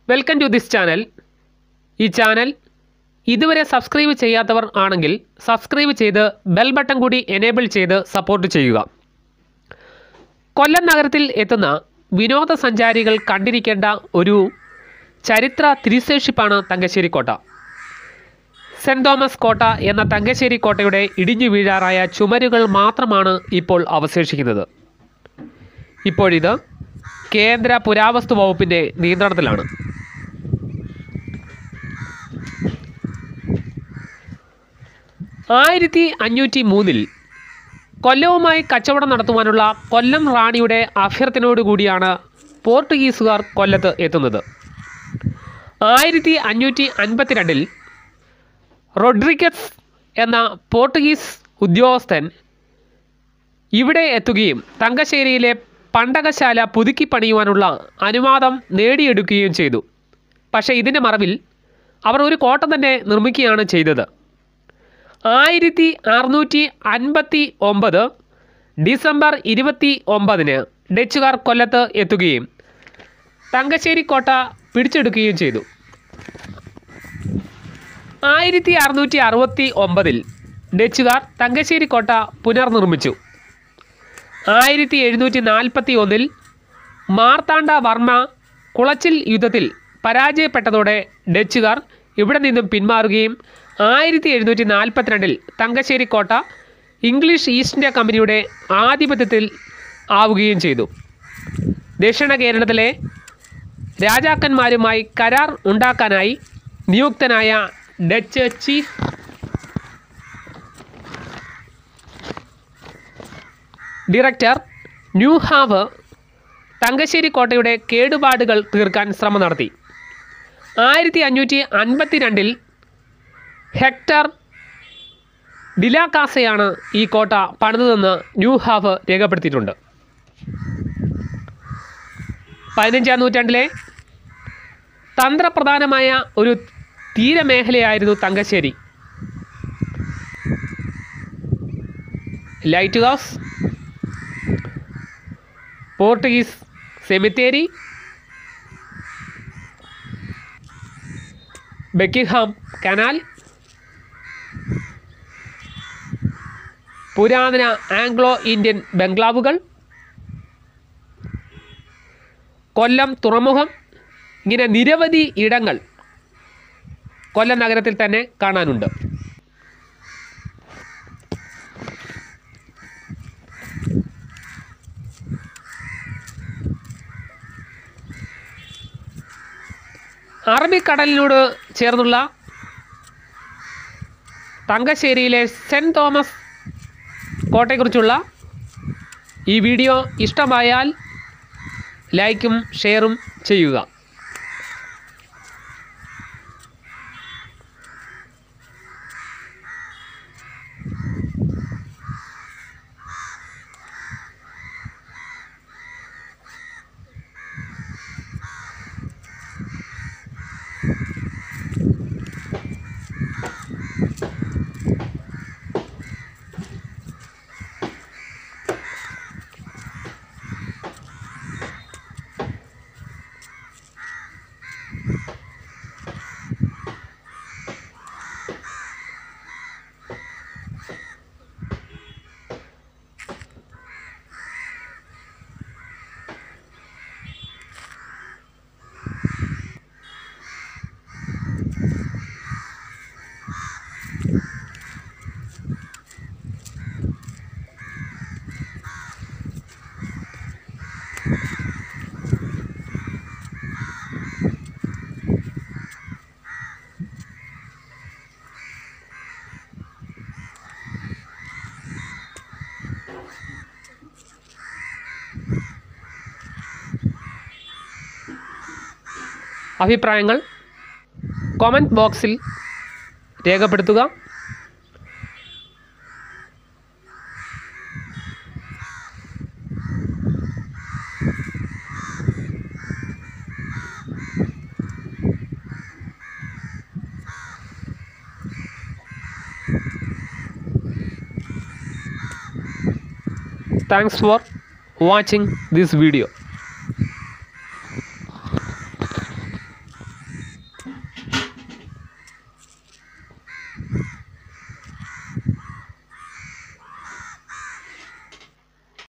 Welcome to this channel ഈ channel ഇതുവരെ subscribe ചെയ്യാത്തവർ ആണെങ്കിൽ സബ്സ്ക്രൈബ് ചെയ്ത് ബെൽ ബട്ടൺ കൂടി എനേബിൾ ചെയ്ത് സപ്പോർട്ട് ചെയ്യുക കൊല്ലം നഗരത്തിൽ എത്തുന്ന വിനോദസഞ്ചാരികൾ കണ്ടിരിക്കേണ്ട ഒരു ചരിത്ര തിരിശേഷിപ്പാണ് തങ്കശ്ശേരി കോട്ട സെൻറ് തോമസ് കോട്ട എന്ന തങ്കശ്ശേരി കോട്ടയുടെ ഇടിഞ്ഞു വീഴാറായ ചുമരുകൾ മാത്രമാണ് ഇപ്പോൾ അവശേഷിക്കുന്നത് ഇപ്പോഴിത് കേന്ദ്ര പുരാവസ്തു വകുപ്പിൻ്റെ നിയന്ത്രണത്തിലാണ് ആയിരത്തി അഞ്ഞൂറ്റി മൂന്നിൽ കൊല്ലവുമായി കച്ചവടം നടത്തുവാനുള്ള കൊല്ലം റാണിയുടെ അഭ്യർത്ഥനയോടുകൂടിയാണ് പോർട്ടുഗീസുകാർ കൊല്ലത്ത് എത്തുന്നത് ആയിരത്തി അഞ്ഞൂറ്റി അൻപത്തിരണ്ടിൽ റോഡ്രിഗസ് എന്ന പോർട്ടുഗീസ് ഉദ്യോഗസ്ഥൻ ഇവിടെ എത്തുകയും തങ്കശ്ശേരിയിലെ പണ്ടകശാല പുതുക്കി പണിയുവാനുള്ള അനുവാദം നേടിയെടുക്കുകയും ചെയ്തു പക്ഷേ ഇതിൻ്റെ മറവിൽ അവർ ഒരു കോട്ട തന്നെ നിർമ്മിക്കുകയാണ് ചെയ്തത് ആയിരത്തി അറുന്നൂറ്റി അൻപത്തി ഒമ്പത് ഡിസംബർ ഇരുപത്തി ഒമ്പതിന് ഡച്ചുകാർ കൊല്ലത്ത് എത്തുകയും തങ്കശ്ശേരി കോട്ട പിടിച്ചെടുക്കുകയും ചെയ്തു ആയിരത്തി അറുന്നൂറ്റി അറുപത്തി ഒമ്പതിൽ ഡച്ചുകാർ തങ്കശ്ശേരി കോട്ട പുനർനിർമ്മിച്ചു ആയിരത്തി എഴുന്നൂറ്റി നാൽപ്പത്തി ഒന്നിൽ മാർത്താണ്ഡ വർമ്മ കുളച്ചിൽ യുദ്ധത്തിൽ പരാജയപ്പെട്ടതോടെ ഡച്ചുകാർ ഇവിടെ നിന്നും പിന്മാറുകയും ആയിരത്തി എഴുന്നൂറ്റി നാൽപ്പത്തിരണ്ടിൽ തങ്കശ്ശേരി കോട്ട ഇംഗ്ലീഷ് ഈസ്റ്റ് ഇന്ത്യ കമ്പനിയുടെ ആധിപത്യത്തിൽ ആവുകയും ചെയ്തു ദക്ഷിണ കേരളത്തിലെ രാജാക്കന്മാരുമായി കരാർ ഉണ്ടാക്കാനായി നിയുക്തനായ Dutch chief director Nieuhof Thangassery കോട്ടയുടെ കേടുപാടുകൾ തീർക്കാൻ ശ്രമം നടത്തി ആയിരത്തി അഞ്ഞൂറ്റി അൻപത്തി രണ്ടിൽ ഹെക്ടർ ഡിലാക്കാസയാണ് ഈ കോട്ട പണിതതെന്ന് ന്യൂഹാവ് രേഖപ്പെടുത്തിയിട്ടുണ്ട് പതിനഞ്ചാം നൂറ്റാണ്ടിലെ തന്ത്രപ്രധാനമായ ഒരു തീരമേഖലയായിരുന്നു Thangassery light house Portuguese cemetery Buckingham canal പുരാതന ആംഗ്ലോ ഇന്ത്യൻ ബംഗ്ലാവുകൾ കൊല്ലം തുറമുഖം ഇങ്ങനെ നിരവധി ഇടങ്ങൾ കൊല്ലം നഗരത്തിൽ തന്നെ കാണാനുണ്ട് അറബിക്കടലിനോട് ചേർന്നുള്ള തങ്കശ്ശേരിയിലെ സെൻറ് തോമസ് കോട്ടയെക്കുറിച്ചുള്ള ഈ വീഡിയോ ഇഷ്ടമായാൽ ലൈക്കും ഷെയറും ചെയ്യുക അഭിപ്രായങ്ങൾ കോമൻറ്റ് ബോക്സിൽ രേഖപ്പെടുത്തുക Thanks for watching this video.